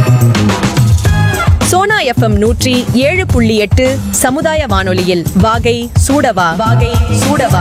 Sona FM நூற்றி ஏழு புள்ளி எட்டு சமுதாய வானொலியில் வாகை சூடவா வாகை சூடவா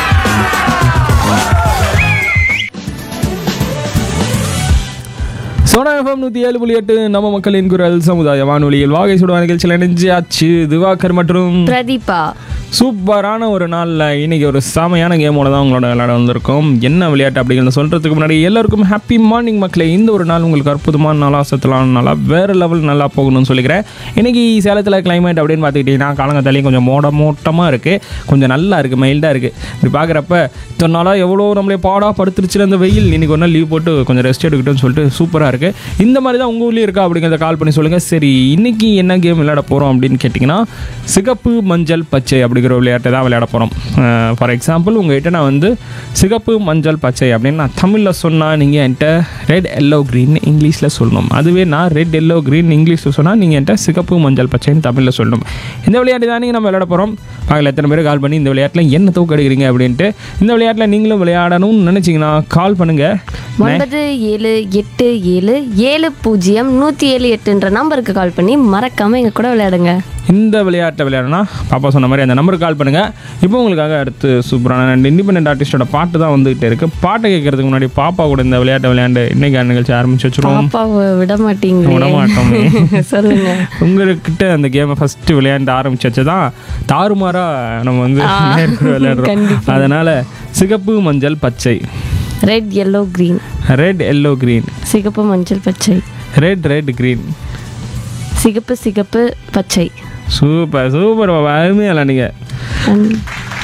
சோனா எஃப்எம் நூற்றி ஏழு புள்ளி எட்டு நம்ம மக்களின் குரல் சமுதாய வானொலியில் வாகை சுடுவா நிகழ்ச்சியில் இணைஞ்சாச்சு திவாகர் மற்றும் பிரதீபா சூப்பரான ஒரு நாளில் இன்னைக்கு ஒரு செமையான கேமோட தான் உங்களோட விளையாட வந்திருக்கோம் என்ன விளையாட்டு அப்படிங்கிறத சொல்கிறதுக்கு முன்னாடி எல்லாருக்கும் ஹாப்பி மார்னிங் மக்களே இந்த ஒரு நாள் உங்களுக்கு அற்புதமான நாளாக சத்தலான நாளாக வேறு லெவல் நல்லா போகணும்னு சொல்லிக்கிறேன் இன்னைக்கு சேலத்தில் கிளைமேட் அப்படின்னு பார்த்துக்கிட்டிங்கன்னா காலங்கத்தாலையும் கொஞ்சம் மோட மூட்டமாக இருக்குது கொஞ்சம் நல்லா இருக்குது மைல்டாக இருக்குது இப்படி பார்க்குறப்ப இத்தனை நாளாக எவ்வளோ நம்மளே பாடாக படுத்துருச்சு அந்த வெயில் இன்னைக்கு ஒரு நாள் லீவ் போட்டு கொஞ்சம் ரெஸ்ட் எடுக்கட்டும்னு சொல்லிட்டு சூப்பராக இருக்குது இந்த மாதிரி தான் உங்கள் ஊர்லேயும் இருக்கா அப்படிங்கிறத கால் பண்ணி சொல்லுங்கள் சரி இன்னைக்கு என்ன கேம் விளையாட போகிறோம் அப்படின்னு கேட்டிங்கன்னா சிகப்பு மஞ்சள் பச்சை அப்படிங்கிற ஒரு விளையாட்டை தான் விளையாட போகிறோம் ஃபார் எக்ஸாம்பிள் உங்கள்கிட்ட நான் வந்து சிகப்பு மஞ்சள் பச்சை அப்படின்னு நான் தமிழில் சொன்னால் நீங்கள் என்கிட்ட ரெட் எல்லோ க்ரீன் இங்கிலீஷில் சொல்லணும் அதுவே நான் ரெட் எல்லோ க்ரீன் இங்கிலீஷில் சொன்னால் நீங்கள் என்கிட்ட சிகப்பு மஞ்சள் பச்சைன்னு தமிழில் சொல்லணும் இந்த விளையாட்டு தானே நம்ம விளையாட போகிறோம் பார்க்கல எத்தனை பேர் கால் பண்ணி இந்த விளையாட்டில் என்ன தூக்க எடுக்கிறீங்க அப்படின்ட்டு இந்த விளையாட்டில் நீங்களும் விளையாடணும்னு நினச்சிங்கன்னா கால் பண்ணுங்கள் ஒன்பது ஏழு எட்டு ஏழு ஏழு பூஜ்ஜியம் நூற்றி ஏழு எட்டுன்ற நம்பருக்கு கால் பண்ணி மறக்காம எங்க கூட விளையாடுங்க இந்த விளையாட்டை விளையாடனா பாப்பா சொன்ன மாதிரி அந்த நம்பருக்கு கால் பண்ணுங்கள் இப்போ உங்களுக்காக அடுத்து சூப்பரான ரெண்டு இண்டிபெண்ட் ஆர்டிஸ்டோட பாட்டு தான் வந்துகிட்டே இருக்குது பாட்டை கேட்கறதுக்கு முன்னாடி பாப்பா கூட இந்த விளையாட்டை விளையாண்டு இன்னைக்கு நிகழ்ச்சி ஆரம்பிச்சு வச்சுருவோம் பாப்பாவை விட மாட்டீங்க விட மாட்டோமே. சொல்லுங்க உங்ககிட்ட அந்த கேமை ஃபஸ்ட்டு விளையாண்டு ஆரம்பிச்சு வச்சதான் தாறுமாறாக நம்ம வந்து ஆ, நேருக்கு விளையாடுறோம் கண்டிப்பா. அதனால் சிகப்பு மஞ்சள் பச்சை red yellow green red yellow green சிகப்பு மஞ்சள் பச்சை ரெட் ரெட் க்ரீன் சிகப்பு சிகப்பு பச்சை சூப்பர் சூப்பர் பாபா அருமையாக விளையாடுங்க நன்-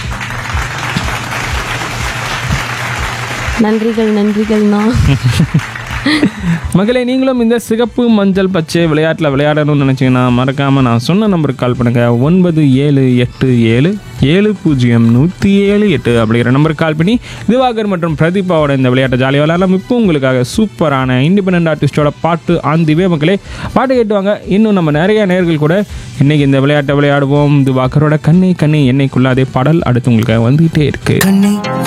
நன்றிகள் நன்றிகள்ண்ணா மகளே நீங்களும் இந்த சிகப்பு மஞ்சள் பச்சை விளையாட்டில் விளையாடணும்னு நினச்சிங்கன்னா மறக்காமல் நான் சொன்ன நம்பருக்கு கால் பண்ணுங்கள் ஒன்பது ஏழு எட்டு ஏழு ஏழு பூஜ்ஜியம் நூற்றி ஏழு எட்டு அப்படிங்கிற நம்பருக்கு கால் பண்ணி திவாகர் மற்றும் பிரதீபாவோட இந்த விளையாட்டை ஜாலியாக விளையாடலாம் இப்போ உங்களுக்காக சூப்பரான இண்டிபெண்ட் ஆர்டிஸ்டோட பாட்டு ஆந்திவே மக்களே பாட்டு கேட்டுவாங்க இன்னும் நம்ம நிறைய நேர்கள் கூட இன்னைக்கு இந்த விளையாட்டை விளையாடுவோம் திவாகரோட கண்ணை கண்ணை என்னைக்குள்ளாதே பாடல் அடுத்து உங்களுக்காக வந்துகிட்டே இருக்குது கண்ணே